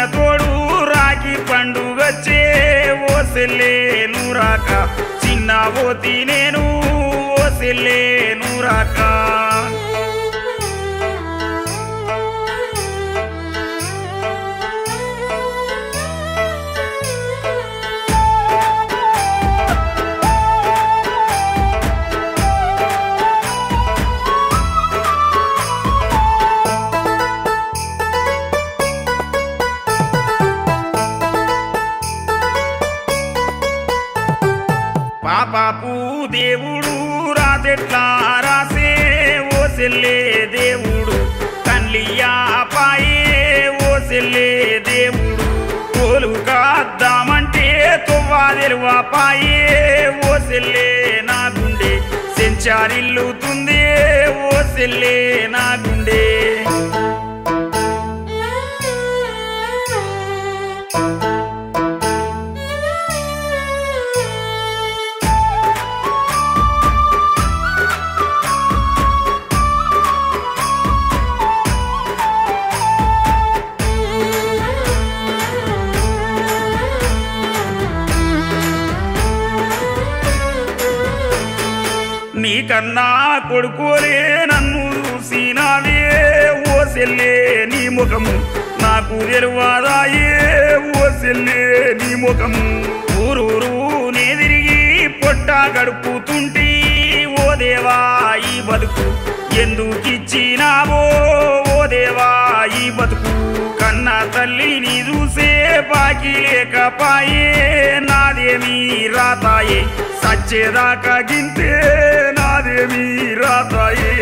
తోడు రాఖీ పండుగచ్చే ఓ సెల్లే నూరాక చిన్న ఓతి నేను ఓ సెల్లే నూరాక పాపాపు దేవుడు రాజెట్లా రాసే ఓ సెల్లే దేవుడు కన్లియా పాయే ఓ సెల్లే దేవుడు కోలు కాద్దామంటే తువ్వా తెరువా పాయే ఓ సెల్లే నా గుండె సెంచారిల్లుతుంది ఓ సెల్లే నా గుండె నీకన్నా కొడుకోలే నన్ను చూసినావే ఓ సెల్లే నీ ముఖము నాకు తెరువాదాయే ఓ సెల్లే నీ ముఖము ఊరూరు నే తిరిగి పొట్ట గడుపుతుంటే ఓ దేవా ఈ బతుకు ఎందుకిచ్చినావో ఓ దేవా ఈ బతుకు కన్నా తల్లిని చూసే బాకీ లేకపాయే నాదేమీ రాతాయే సచ్చేదాకా గింతే నాదేమీ రాతాయే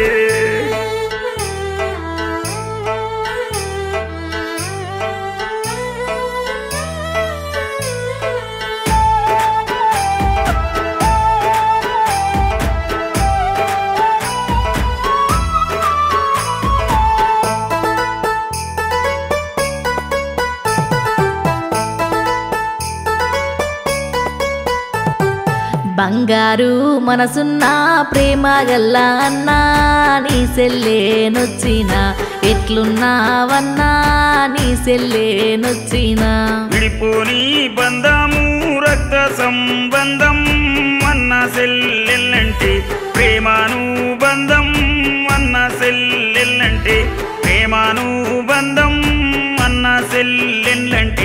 బంగారు మనసున్న ప్రేమ గల్ల అన్నా నీ సెల్లేనొచ్చిన ఎట్లున్నావన్నా నీ సెల్లేనొచ్చిన విడిపోని బంధము రక్త సంబంధం అన్న సెల్లెల్లంటే ప్రేమాను బంధం అన్న సెల్లెల్లంటే ప్రేమాను బంధం అన్న సెల్లెల్లంటే